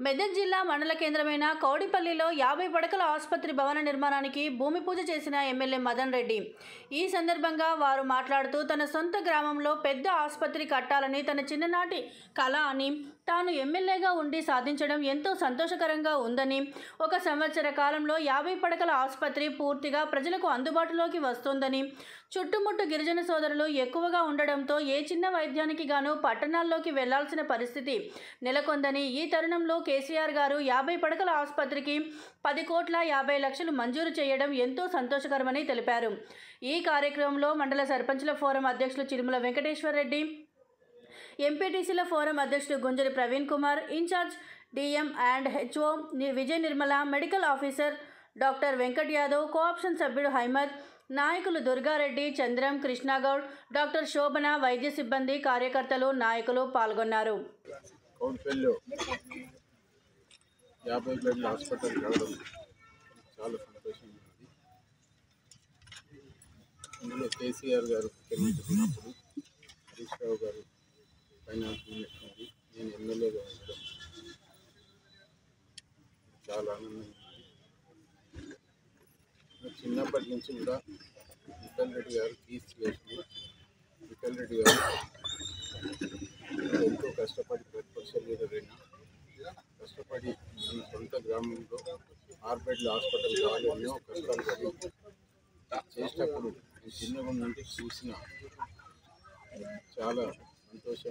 మెదక్ జిల్లా మండల కేంద్రమైన కౌడిపల్లిలో యాభై పడకల ఆసుపత్రి భవన నిర్మాణానికి భూమి పూజ చేసిన ఎమ్మెల్యే మదన్ రెడ్డి ఈ సందర్భంగా వారు మాట్లాడుతూ తన సొంత గ్రామంలో పెద్ద ఆసుపత్రి కట్టాలని తన చిన్ననాటి కళ అని తాను ఎమ్మెల్యేగా ఉండి సాధించడం ఎంతో సంతోషకరంగా ఉందని ఒక సంవత్సర కాలంలో యాభై పడకల ఆసుపత్రి పూర్తిగా ప్రజలకు అందుబాటులోకి వస్తుందని చుట్టుముట్టు గిరిజన సోదరులు ఎక్కువగా ఉండడంతో ఏ చిన్న వైద్యానికి గాను పట్టణాల్లోకి వెళ్లాల్సిన పరిస్థితి నెలకొందని ఈ తరుణంలో కేసీఆర్ గారు యాభై పడకల ఆసుపత్రికి పది కోట్ల యాభై లక్షలు మంజూరు చేయడం ఎంతో సంతోషకరమని తెలిపారు ఈ కార్యక్రమంలో మండల సర్పంచుల ఫోరం అధ్యక్షులు చిరుమల వెంకటేశ్వర్ రెడ్డి ఎంపీటీసీల ఫోరం అధ్యక్షుడు Gunjari Praveen Kumar in-charge DM and HO ని- Vijay Nirmala medical officer doctor Venkat Yadav co-option సభ్యుడు హైమద్ నాయకులు దుర్గారెడ్డి చంద్రం కృష్ణగౌడ్ డాక్టర్ శోభన వైద్య సిబ్బంది కార్యకర్తలు నాయకులు పాల్గొన్నారు కౌన్సిల్లో యాభై బెడ్ల హాస్పిటల్ రావడం చాలా సంతోషంగా ఉంది ఇందులో కేసీఆర్ గారు ముఖ్యమంత్రి ఉన్నప్పుడు హరీష్ రావు గారు ఫైనాన్స్ మినిస్టర్ ఉంది నేను ఎమ్మెల్యేగా ఉండడం చాలా ఆనందంగా ఉంది నాకు చిన్నప్పటి నుంచి కూడా విఠల్ రెడ్డి గారు కీస్ చేసి విఠల్ రెడ్డి గారు ఎంతో కష్టపడి ప్రతిపక్ష లీడర్ అయినా కష్టపడి మన సొంత గ్రామంలో ఆర్బెడ్ల హాస్పిటల్ కావాలి ఎన్నో కష్టాలు పడి చేసినప్పుడు నేను చిన్నగా నుండి చూసిన చాలా సంతోషం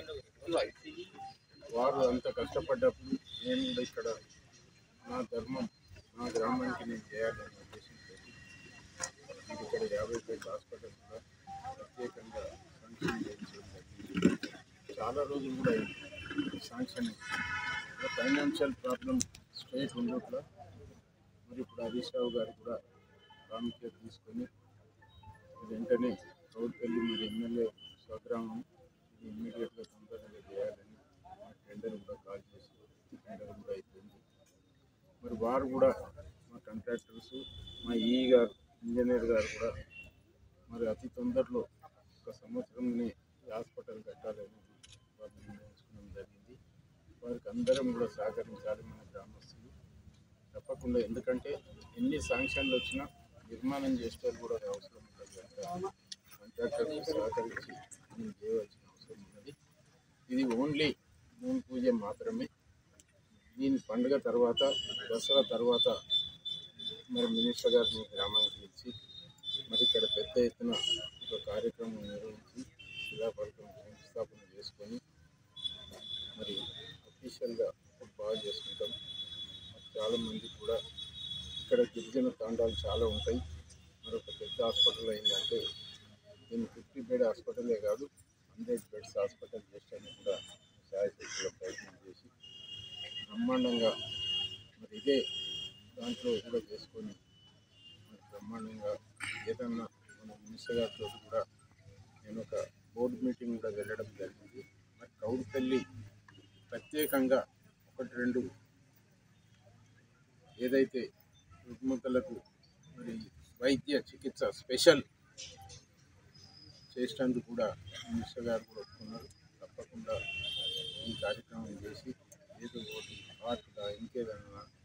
వారు అంత కష్టపడ్డప్పుడు నేను కూడా ఇక్కడ నా ధర్మం నా గ్రామానికి నేను చేయాలనే ఉద్దేశంతో నాకు ఇక్కడ యాభై బెడ్ హాస్పిటల్ కూడా ప్రత్యేకంగా ఫంక్షన్ చేయించడం జరిగింది చాలా రోజులు కూడా అయింది శాంక్షన్ ఫైనాన్షియల్ ప్రాబ్లం స్టేట్ ఉండట్లా మరి ఇప్పుడు హరీష్ రావు గారు కూడా ప్రాముఖ్యత తీసుకొని వెంటనే కౌడిపల్లి మరి ఎమ్మెల్యే స్వగ్రామం ఇది ఇమ్మీడియట్గా తొందరగా చేయాలని టెండర్ కూడా కాల్ చేసి టెండర్ కూడా అయిపోయింది మరి వారు కూడా మా కాంట్రాక్టర్స్ మా ఈ గారు ఇంజనీర్ గారు కూడా మరి అతి తొందరలో ఒక సంవత్సరంలోనే ఈ హాస్పిటల్ కట్టాలని వారు నిర్ణయించుకోవడం జరిగింది వారికి అందరం కూడా సహకరించాలి మన గ్రామస్తులు తప్పకుండా ఎందుకంటే ఎన్ని శాంక్షన్లు వచ్చినా నిర్మాణం చేసేవాళ్ళు కూడా అవసరం ఉంటుంది కనుక కాంట్రాక్టర్కి సహకరించి మనం చేయవలసిన అవసరం ఉన్నది ఇది ఓన్లీ భూమి పూజ మాత్రమే దీని పండుగ తర్వాత దసరా తర్వాత మరి మినిస్టర్ గారిని గ్రామానికి ఇచ్చి మరి ఇక్కడ పెద్ద ఎత్తున ఒక కార్యక్రమం నిర్వహించి శిలాఫలకం శంకుస్థాపన చేసుకొని మరి అఫీషియల్గా బాగా చేసుకుంటాం మరి చాలామంది కూడా ఇక్కడ గిరిజన తాండాలు చాలా ఉంటాయి మరి ఒక పెద్ద హాస్పిటల్ అయిందంటే దీన్ని ఫిఫ్టీ బెడ్ హాస్పిటలే కాదు హండ్రెడ్ బెడ్స్ హాస్పిటల్ చేసడానికి కూడా శాయశక్తిలో ప్రయత్నం చేసి బ్రహ్మాండంగా మరి ఇదే దాంట్లో కూడా చేసుకొని మరి బ్రహ్మాండంగా ఏదన్నా మన మినిస్టర్ గారితో కూడా నేను ఒక బోర్డు మీటింగ్ కూడా వెళ్ళడం జరిగింది మరి కౌడిపల్లి ప్రత్యేకంగా ఒకటి రెండు ఏదైతే రుగ్మతలకు మరి వైద్య చికిత్స స్పెషల్ చేసినందుకు కూడా మినిస్టర్ గారు కూడా ఒప్పుకున్నారు తప్పకుండా ఈ కార్యక్రమం చేసి ఏదో ఒకటి హార్ట్గా ఇంకేదన్నా